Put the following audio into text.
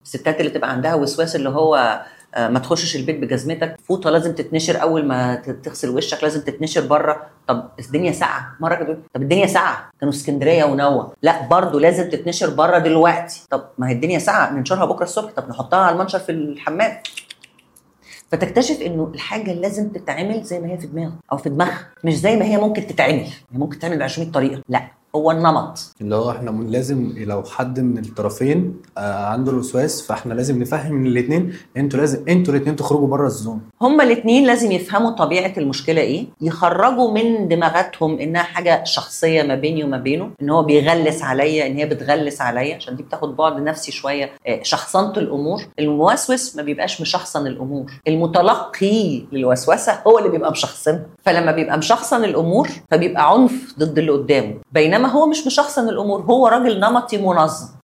الستات اللي تبقى عندها وسواس اللي هو آه، ما تخشش البيت بجزمتك فوطه لازم تتنشر اول ما ت- تغسل وشك لازم تتنشر بره طب الدنيا ساقعه مره كده طب الدنيا ساقعه كانوا اسكندريه ونوى لا برضو لازم تتنشر بره دلوقتي طب ما هي الدنيا ساقعه ننشرها بكره الصبح طب نحطها على المنشر في الحمام فتكتشف انه الحاجه لازم تتعمل زي ما هي في دماغه او في دماغها مش زي ما هي ممكن تتعمل هي ممكن تتعمل ب 20 طريقه لا هو النمط اللي هو احنا من- لازم لو حد من الطرفين آه عنده الوسواس فاحنا لازم نفهم الاثنين انتوا لازم انتوا الاثنين تخرجوا بره الزون هما الاثنين لازم يفهموا طبيعه المشكله ايه يخرجوا من دماغاتهم انها حاجه شخصيه ما بيني وما بينه ان هو بيغلس عليا ان هي بتغلس عليا عشان دي بتاخد بعد نفسي شويه آه، شخصنه الامور الموسوس ما بيبقاش مشخصن الامور المتلقي للوسوسه هو اللي بيبقى مشخصنها فلما بيبقى مشخصن الامور فبيبقى عنف ضد اللي قدامه بينما هو مش مشخصن الامور هو راجل نمطي منظم